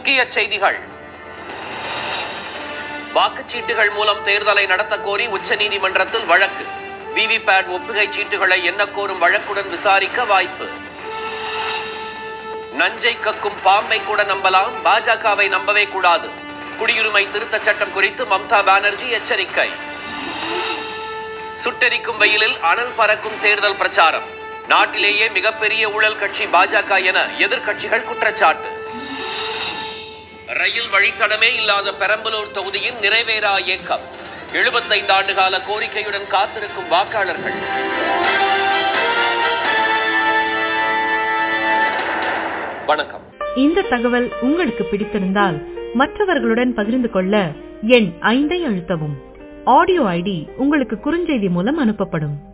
முக்கிய செய்திகள் வாக்குச்சீட்டுகள் மூலம் தேர்தலை நடத்த கோரி உச்சநீதிமன்றத்தில் வழக்கு விவிபேட் ஒப்புகை சீட்டுகளை எண்ணக் கோரும் வழக்குடன் விசாரிக்க வாய்ப்பு நஞ்சை கக்கும் பாம்பை கூட நம்பலாம் பாஜகவை நம்பவே கூடாது குடியுரிமை திருத்தச் சட்டம் குறித்து மம்தா பானர்ஜி எச்சரிக்கை சுட்டெரிக்கும் வெயிலில் அனல் பறக்கும் தேர்தல் பிரச்சாரம் நாட்டிலேயே மிகப்பெரிய ஊழல் கட்சி பாஜக என எதிர்க்கட்சிகள் குற்றச்சாட்டு ரயில் வழித்தடமே இல்லாத பெரம்பலூர் தொகுதியின் நிறைவேறா இயக்கம் எழுபத்தைந்து ஆண்டு கால கோரிக்கையுடன் காத்திருக்கும் வாக்காளர்கள் வணக்கம் இந்த தகவல் உங்களுக்கு பிடித்திருந்தால் மற்றவர்களுடன் பகிர்ந்து கொள்ள எண் ஐந்தை அழுத்தவும் ஆடியோ ஐடி உங்களுக்கு குறுஞ்செய்தி மூலம் அனுப்பப்படும்